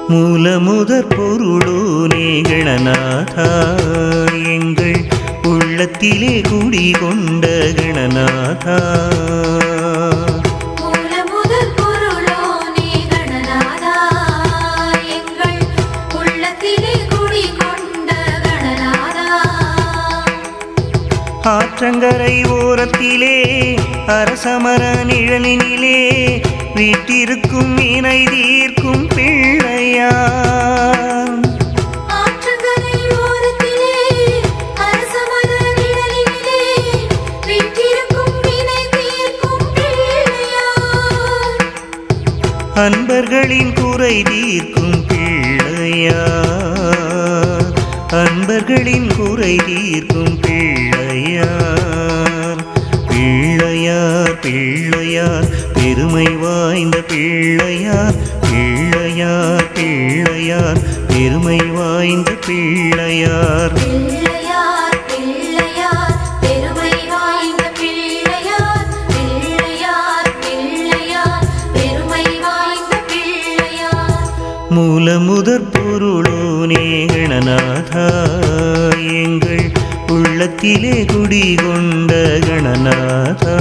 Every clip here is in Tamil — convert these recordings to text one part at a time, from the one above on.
மூலமுதற் பொருளோனே கணநாதா எங்கள் உள்ளத்திலே குடிகொண்ட கணநாதா மூல முதல் பொருளோனே கணநாதா எங்கள் உள்ளத்திலே குடிகொண்ட கணநாதா ஆற்றங்கரை ஓரத்திலே அரசமர நிழலினிலே வீட்டிருக்கும் இணை தீர்க்கும் பிள்ளையா ஆற்றங்கரை ஓரத்திலே அரசமர நிழலினிலே வீற்றிருக்கும் வினை தீர்க்கும் பிள்ளையார் அன்பர்களின் குறை தீர்க்கும் பிள்ளையா அன்பர்களின் குறை தீர்க்கும் பிள்ளையார் பிள்ளையார் பிள்ளையார் பெருமை வாய்ந்த பிள்ளையார் பிள்ளையார் பிள்ளையார் பெருமை வாய்ந்த பிள்ளையார் பிள்ளையார் பிள்ளையார் பெருமை வாய்ந்த பிள்ளையார் பிள்ளையார் பிள்ளையார் பெருமை வாய்ந்த பிள்ளையார் மூலமுதற் பொருளோனே கணநாதா எங்கள் உள்ளத்திலே குடிகொண்ட கணநாதா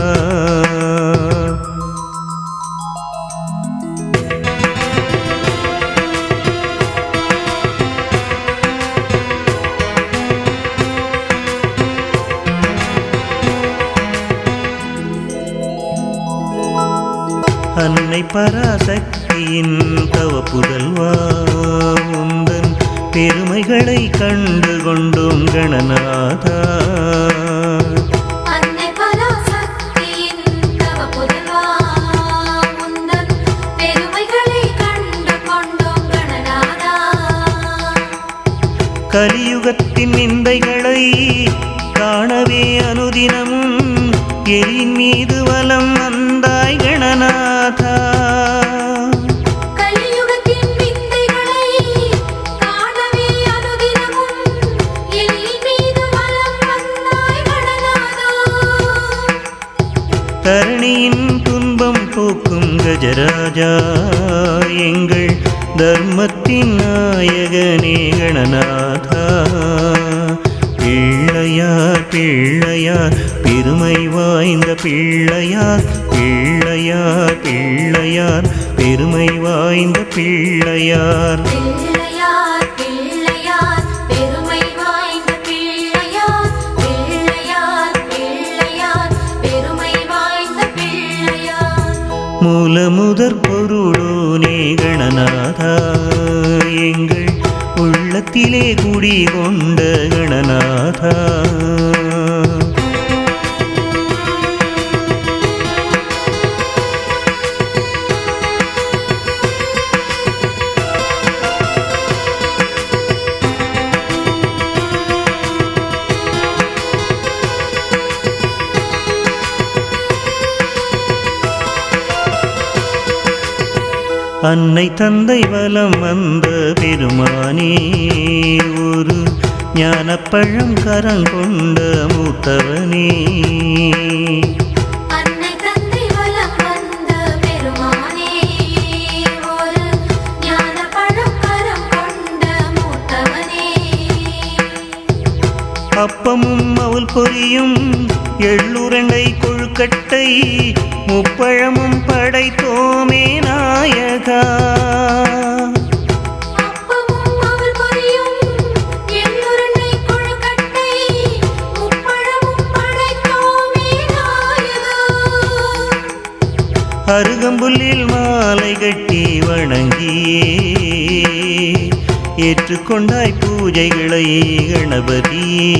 அன்னை பராசக்தியின் தவ புதல்வா உந்தன் பெருமைகளை கண்டு கொண்டோம் கணநாதா அன்னை பராசக்தியின் தவ புதல்வா முந்தன் பெருமைகளை கண்டு கொண்டோம் கணநாதா கலியுகத்தின் நிந்தைகளை காணவே அனுதினமும் எரின் மீது வலம் வந்தாய் கணநாதா கலியுகத்தின் விந்தைகளை காணவே அனுதினமும் எழில் மீது வலம் வந்தாய் கணநாதா தரணியின் துன்பம் போக்கும் கஜராஜா எங்கள் தர்மத்தின் நாயகனே கணநாதா பிள்ளையார் பிள்ளையார் பெருமை வாய்ந்த பிள்ளையார் பிள்ளையார் பிள்ளையார் பெருமை வாய்ந்த பிள்ளையார் பிள்ளையார் பிள்ளையார் பெருமை வாய்ந்த பிள்ளையார் பிள்ளையார் பிள்ளையார் பெருமை வாய்ந்த பிள்ளையார் மூலமுதற் பொருளோனே கணநாதா எங்கள் உள்ளத்திலே குடிகொண்ட கணநாதா அன்னை தந்தை வலம் வந்த பெருமானே ஒரு ஞானப்பழம் கரங்கொண்ட மூத்தவனே அன்னை தந்தை வலம் வந்த பெருமானே ஒரு ஞான பழக்கரம் கொண்ட மூத்தவனே அப்பமும் அவள் பொரியும் எள்ளுரண்டை கொழுக்கட்டை முப்பழமும் படைத்தோமே நாயகா அப்பமும் அவள் பொரியும் எள்ளுருண்டை கொழுக்கட்டை முப்பழமும் படைத்தோமே நாயகா அருகம்புல்லில் மாலை கட்டி வணங்கியே ஏற்றுக்கொண்டாய் பூஜைகளை கணபதியே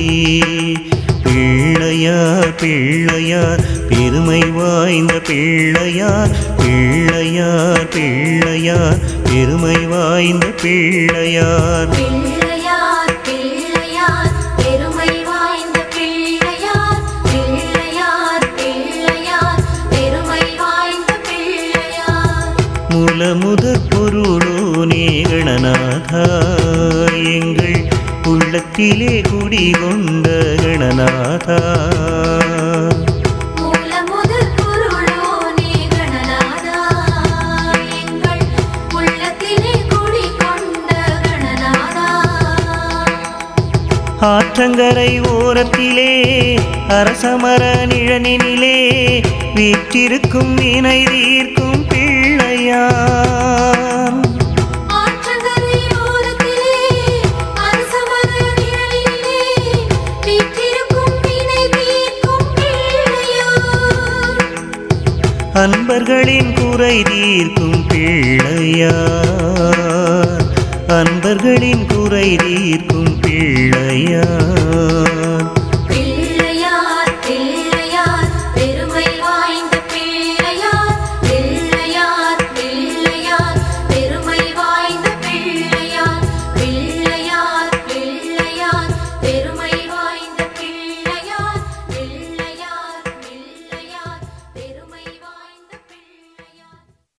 பிள்ளையார் பிள்ளையார் பெருமை வாய்ந்த பிள்ளையார் பிள்ளையார் பிள்ளையார் பெருமை வாய்ந்த பிள்ளையார் பிள்ளையார் பிள்ளையார் பெருமை வாய்ந்த பிள்ளையார் பிள்ளையார் பிள்ளையார் பெருமை வாய்ந்த பிள்ளையார் மூலமுதற் பொருளோனே கணநாதா எங்கள் உள்ளத்திலே குடிகொண்ட கணநாதா மூல முதல் பொருளோனே கணநாதா எங்கள் உள்ளத்திலே குடி ஆற்றங்கரை ஓரத்திலே அரசமர நிழனினிலே வீற்றிருக்கும் வினை தீர்க்கும் பிள்ளையார் ஆற்றங்கரை ஓரத்திலே அரசமர நிழலிலே வீற்றிருக்கும் வினை தீர்க்கும் பிள்ளையார் அன்பர்களின் குறை தீர்க்கும் பிள்ளையார் அன்பர்களின் குறை தீர்க்கும் பிள்ளையார்